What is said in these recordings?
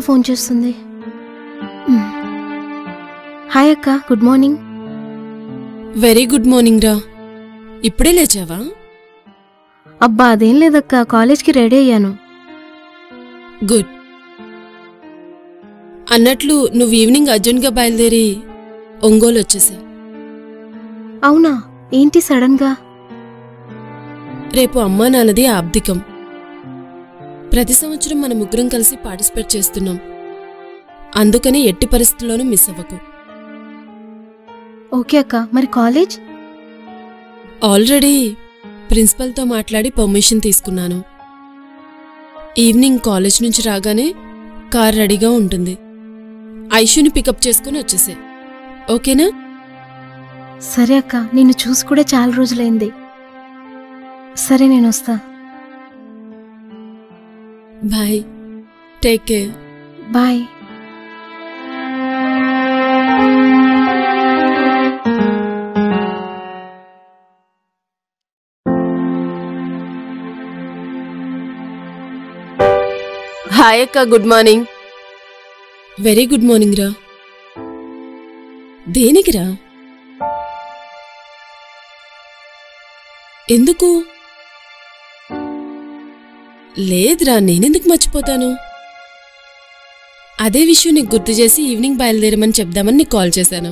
Phone చేస్తుంది మ్. Hi అక్క good morning very good morning రా ఇప్పుడే లేచావా అబ్బా అదేం లేదక్క కాలేజ్కి రెడీ అయ్యాను గుడ్ అన్నట్లు నువ్వు ఈవినింగ్ అర్జెంట్గా బయలుదేరి ఒంగోలు వచ్చేసా అవునా ఏంటి సడన్గా రేపు అమ్మా నాన్నది ఆబ్దికం ప్రతి సంవత్సరం మన ముగ్గురం కలిసి పార్టిసిపేట్ చేస్తున్నాం అందుకని ఎట్టి పరిస్థితుల్లోనూ మిస్ అవ్వకు ఓకే అక్క మరి కాలేజ్ ఆల్రెడీ ప్రిన్సిపల్తో మాట్లాడి పర్మిషన్ తీసుకున్నాను ఈవినింగ్ కాలేజ్ నుంచి రాగానే కార్ రెడీగా ఉంటుంది ఐషుని పికప్ చేసుకుని వచ్చేసే ఓకేనా సరే అక్క నిన్ను చూసి కూడా చాలా రోజులైంది సరే నేను వస్తా bye take care bye hi అక్క good morning very good morning రా దేనికిరా ఎందుకు లేదురా నేనెందుకు మర్చిపోతాను అదే విషయం నీకు గుర్తు చేసి ఈవినింగ్ బయలుదేరమని చెప్దామని నీకు కాల్ చేశాను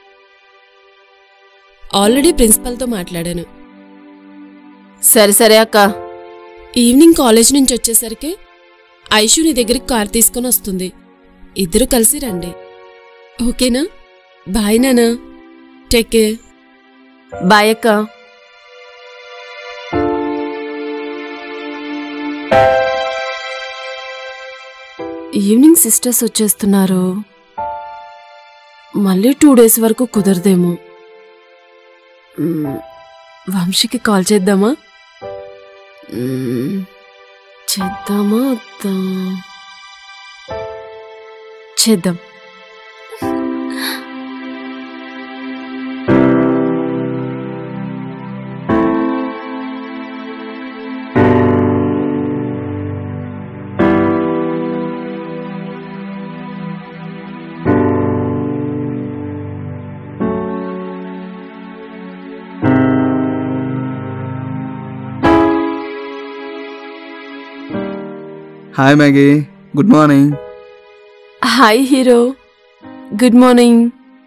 ఆల్రెడీ ప్రిన్సిపల్తో మాట్లాడాను సరే సరే అక్క ఈవినింగ్ కాలేజ్ నుంచి వచ్చేసరికి ఐషు నీ దగ్గరికి కార్ తీసుకొని వస్తుంది ఇద్దరు కలిసి రండి ఓకేనా బాయ్ నానా టేక్ కేర్ బాయ్ అక్క ఈవినింగ్ సిస్టర్స్ వచ్చేస్తున్నారు మళ్ళీ టూ డేస్ వరకు కుదరదేమో మ్మ్, వంశీకి కాల్ చేద్దామా మ్మ్, చేద్దామా వద్దా? చేద్దాం hi Maggie good morning hi hero good morning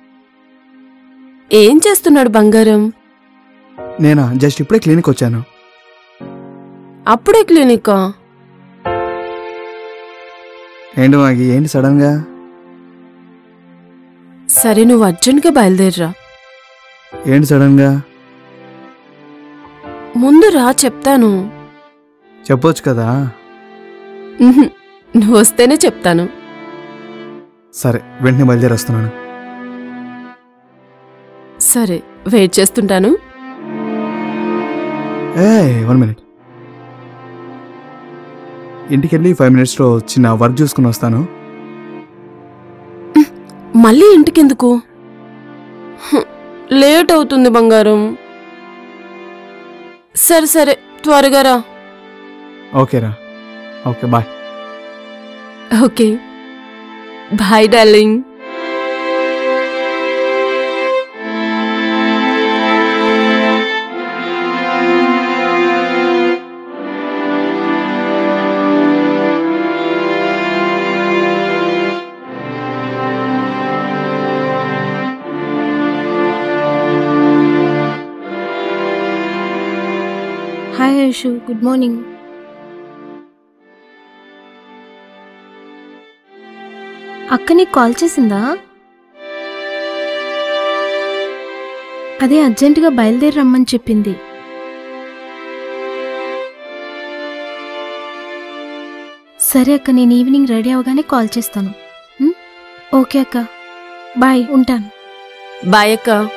ఏం చేస్తున్నాడు బంగారం నేనా జస్ట్ ఇప్పుడే క్లినిక్ వచ్చాను అప్పుడే క్లినికా ఏంటి మ్యాగీ ఏంటి సడన్గా సరే నువ్వు అర్జెంట్గా బయలుదేరరా ఏంటి సడన్గా ముందు రా చెప్తాను చెప్పొచ్చు కదా ఉహుం, నువ్వు వస్తేనే చెప్తాను సరే వెంటనే బయలుదేరి వస్తున్నాను సరే వెయిట్ చేస్తుంటాను ఏ వన్ మినిట్ ఇంటికి వెళ్ళి ఫైవ్ మినిట్స్లో చిన్న వర్క్ చూసుకుని వస్తాను మళ్ళీ ఇంటికెందుకు హ్, లేట్ అవుతుంది బంగారం సరే సరే త్వరగా రా ఓకేరా okay bye okay bye darling hi Aishu good morning అక్క నీకు కాల్ చేసిందా అదే అర్జెంటుగా బయలుదేరి రమ్మని చెప్పింది సరే అక్క నేను ఈవినింగ్ రెడీ అవగానే కాల్ చేస్తాను ఉం? ఓకే అక్క బాయ్ ఉంటాను బాయ్ అక్క